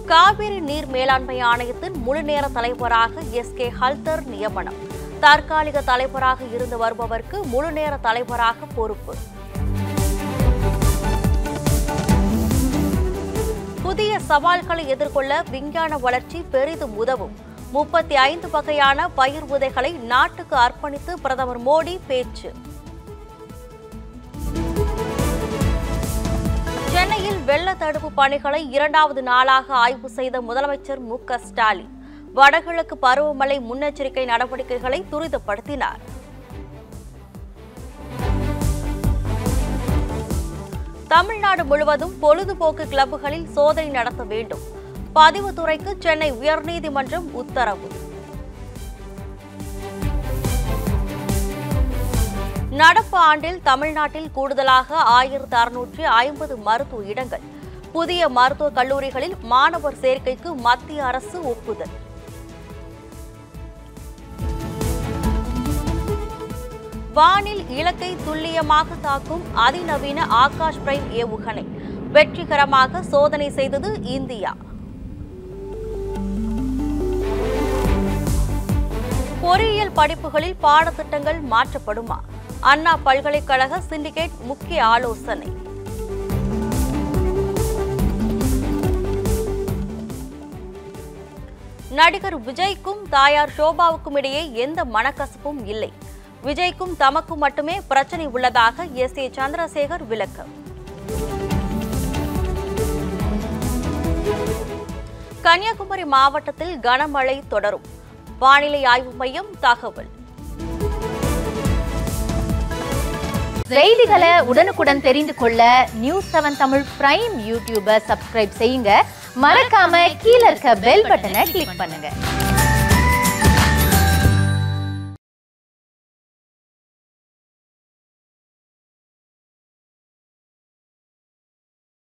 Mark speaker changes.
Speaker 1: காவிரி நீர் மேலாண்மை ஆணையத்தின் முழுநேர தலைவராக எஸ் கே ஹல்தர் நியமனம் தற்காலிக தலைவராக இருந்து வருபவருக்கு முழுநேர தலைவராக பொறுப்பு புதிய சவால்களை எதிர்கொள்ள விஞ்ஞான வளர்ச்சி பெரிதும் உதவும் முப்பத்தி ஐந்து வகையான பயிர் விதைகளை நாட்டுக்கு அர்ப்பணித்து பிரதமர் மோடி பேச்சு சென்னையில் வெள்ள தடுப்பு பணிகளை இரண்டாவது நாளாக ஆய்வு செய்த முதலமைச்சர் மு க ஸ்டாலின் வடகிழக்கு பருவமழை முன்னெச்சரிக்கை நடவடிக்கைகளை துரிதப்படுத்தினார் தமிழ்நாடு முழுவதும் பொழுதுபோக்கு கிளப்புகளில் சோதனை நடத்த வேண்டும் பதிவுத்துறைக்கு சென்னை உயர்நீதிமன்றம் உத்தரவு நடப்பு ஆண்டில் தமிழ்நாட்டில் கூடுதலாக ஆயிரத்து அறுநூற்றி ஐம்பது மருத்துவ இடங்கள் புதிய மருத்துவக் கல்லூரிகளில் மாணவர் சேர்க்கைக்கு மத்திய அரசு ஒப்புதல் வானில் இலக்கை துல்லியமாக தாக்கும் அதிநவீன ஆகாஷ் பிரைம் ஏவுகணை வெற்றிகரமாக சோதனை செய்தது இந்தியா பொறியியல் படிப்புகளில் பாடத்திட்டங்கள் மாற்றப்படுமா அண்ணா பல்கலைக்கழக சிண்டிகேட் முக்கிய ஆலோசனை நடிகர் விஜய்க்கும் தாயார் ஷோபாவுக்கும் இடையே எந்த மனக்கசப்பும் இல்லை விஜய்க்கும் தமக்கும் மட்டுமே பிரச்சனை உள்ளதாக எஸ் ஏ சந்திரசேகர் விளக்கம் கன்னியாகுமரி மாவட்டத்தில் கனமழை தொடரும் வானிலை ஆய்வு மையம் தகவல்
Speaker 2: செய்திகளை உடனுக்குடன் தெரிந்து கொள்ள நியூஸ் செவன் தமிழ் பிரைம் யூடியூபை சப்ஸ்கிரைப் செய்யுங்க மறக்காம கீழே இருக்க பெல் பட்டனை கிளிக் பண்ணுங்க